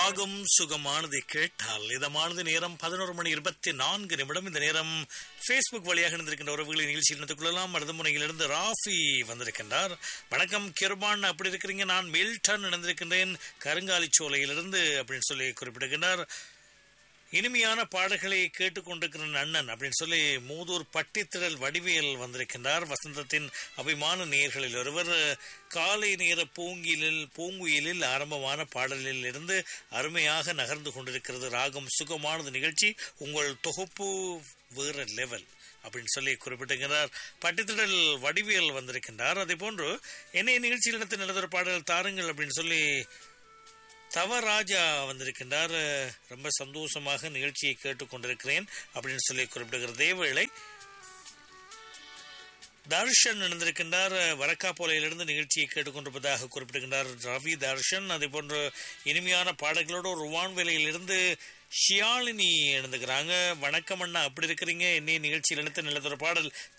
ராகம் சுகமானதை கேட்டால் இதமானது நேரம் பதினோரு மணி இருபத்தி நான்கு நிமிடம் இந்த நேரம் ஃபேஸ்புக் வழியாக இருந்திருக்கின்ற உறவுகளை நிகழ்ச்சியில் இணைத்துக் கொள்ளலாம் அடுத்த முனையிலிருந்து ராஃபி வந்திருக்கின்றார் வணக்கம் கிருபான் அப்படி இருக்கிறீங்க நான் மில்டன் இணைந்திருக்கின்றேன் கருங்காலி சோலையிலிருந்து அப்படின்னு சொல்லி குறிப்பிடுகின்றார் இனிமையான பாடல்களை கேட்டுக்கொண்டிருக்கிற அண்ணன் அப்படின்னு சொல்லி மூதூர் பட்டித்திரல் வடிவேல் வந்திருக்கின்றார் வசந்தத்தின் அபிமான நேர்களில் ஒருவர் காலை நேர பூங்கிலில் பூங்குயிலில் ஆரம்பமான பாடலில் இருந்து அருமையாக நகர்ந்து கொண்டிருக்கிறது ராகம் சுகமானது நிகழ்ச்சி உங்கள் தொகுப்பு வேற லெவல் அப்படின்னு சொல்லி குறிப்பிட்டிருக்கிறார் பட்டித்திடல் வடிவேல் வந்திருக்கின்றார் அதே போன்று என்னைய நிகழ்ச்சியில் நடத்த நடந்த பாடல் தாருங்கள் அப்படின்னு சொல்லி தவராஜா வந்திருக்கின்றார் ரொம்ப சந்தோஷமாக நிகழ்ச்சியை கேட்டுக்கொண்டிருக்கிறேன் அப்படின்னு சொல்லி குறிப்பிடுகிற தேவேளை தர்ஷன் இணைந்திருக்கின்றார் வரக்காப்போலையிலிருந்து நிகழ்ச்சியை கேட்டுக்கொண்டிருப்பதாக குறிப்பிடுகின்றார் ரவி தர்ஷன் அதே போன்று இனிமையான பாடல்களோடு ருவான் வேலையிலிருந்து ஷியாலினி எழுந்துக்கிறாங்க வணக்கம் அண்ணா அப்படி இருக்கிறீங்க என்னைய நிகழ்ச்சியில் எடுத்த நிலத்தொரு பாடல்